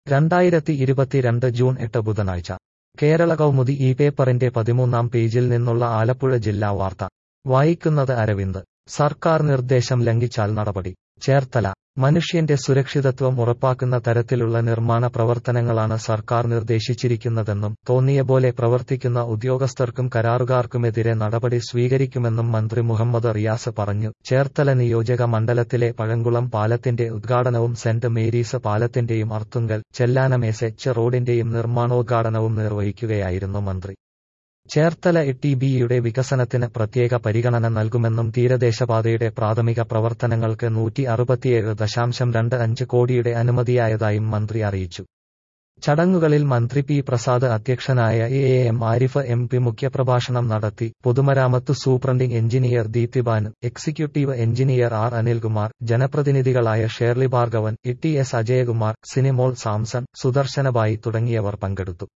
രണ്ടായിരത്തി ഇരുപത്തിരണ്ട് ജൂൺ എട്ട് ബുധനാഴ്ച കേരള കൗമുദി ഈ പേപ്പറിന്റെ പതിമൂന്നാം പേജിൽ നിന്നുള്ള ആലപ്പുഴ ജില്ലാ വാർത്ത വായിക്കുന്നത് അരവിന്ദ് സർക്കാർ നിർദ്ദേശം ലംഘിച്ചാൽ നടപടി ചേർത്തല മനുഷ്യന്റെ സുരക്ഷിതത്വം ഉറപ്പാക്കുന്ന തരത്തിലുള്ള നിർമ്മാണ പ്രവർത്തനങ്ങളാണ് സർക്കാർ നിർദ്ദേശിച്ചിരിക്കുന്നതെന്നും തോന്നിയപോലെ പ്രവർത്തിക്കുന്ന ഉദ്യോഗസ്ഥർക്കും കരാറുകാർക്കുമെതിരെ നടപടി സ്വീകരിക്കുമെന്നും മന്ത്രി മുഹമ്മദ് റിയാസ് പറഞ്ഞു ചേർത്തല നിയോജക മണ്ഡലത്തിലെ പഴങ്കുളം പാലത്തിന്റെ ഉദ്ഘാടനവും സെന്റ് മേരീസ് പാലത്തിന്റെയും അർത്തുങ്കൽ ചെല്ലാനം എസ് എച്ച് റോഡിന്റെയും നിർമ്മാണോദ്ഘാടനവും നിർവഹിക്കുകയായിരുന്നു മന്ത്രി ചേർത്തല ടി ബിയുടെ വികസനത്തിന് പ്രത്യേക പരിഗണന നൽകുമെന്നും തീരദേശപാതയുടെ പ്രാഥമിക പ്രവർത്തനങ്ങൾക്ക് നൂറ്റി അറുപത്തിയേഴ് ദശാംശം രണ്ട് അഞ്ച് കോടിയുടെ അനുമതിയായതായും മന്ത്രി അറിയിച്ചു ചടങ്ങുകളിൽ മന്ത്രി പി പ്രസാദ് അധ്യക്ഷനായ A M Arif M P മുഖ്യപ്രഭാഷണം നടത്തി പൊതുമരാമത്ത് superintending engineer Deepthibanu executive engineer R Anilkumar ജനപ്രതിനിധികളായ Shirley Bhargavan E T S Ajayakumar Sinimol Samson Sudarshanabai തുടങ്ങിയവർ പങ്കെടുത്തു